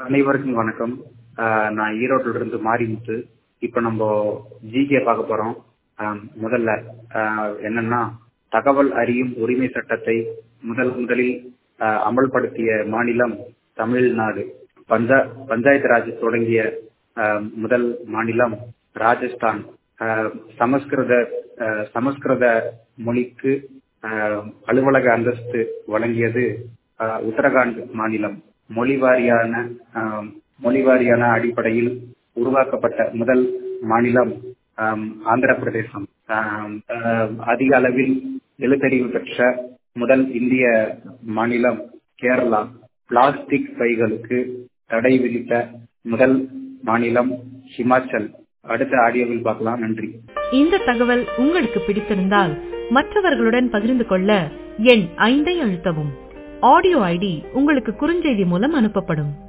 அனைவருக்கும் வணக்கம் ஆஹ் நான் ஈரோட்டில இருந்து மாரிமுத்து இப்ப நம்ம ஜிகே பார்க்க போறோம் ஆஹ் முதல்ல ஆஹ் என்னன்னா தகவல் அறியும் உரிமை சட்டத்தை முதல் முதலில் ஆஹ் அமல்படுத்திய மாநிலம் தமிழ்நாடு பஞ்சா பஞ்சாயத்து ராஜ் தொடங்கிய ஆஹ் முதல் மாநிலம் ராஜஸ்தான் ஆஹ் சமஸ்கிருத ஆஹ் சமஸ்கிருத மொழிக்கு ஆஹ் அலுவலக அந்தஸ்து வழங்கியது ஆஹ் உத்தரகாண்ட் மாநிலம் மொழிவாரியான ஆஹ் மொழிவாரியான அடிப்படையில் உருவாக்கப்பட்ட முதல் மாநிலம் ஆஹ் ஆந்திர பிரதேசம் ஆஹ் ஆஹ் அதிக அளவில் எழுத்தறிவு பெற்ற முதல் இந்திய மாநிலம் கேரளா பிளாஸ்டிக் பைகளுக்கு தடை விதித்த முதல் மாநிலம் ஹிமாச்சல் அடுத்த ஆடியோவில் பார்க்கலாம் நன்றி இந்த தகவல் உங்களுக்கு பிடித்திருந்தால் மற்றவர்களுடன் பகிர்ந்து கொள்ள எண் ஐந்தை அழுத்தவும் ஆடியோ ஐடி உங்களுக்கு குறுஞ்செய்தி மூலம் அனுப்பப்படும்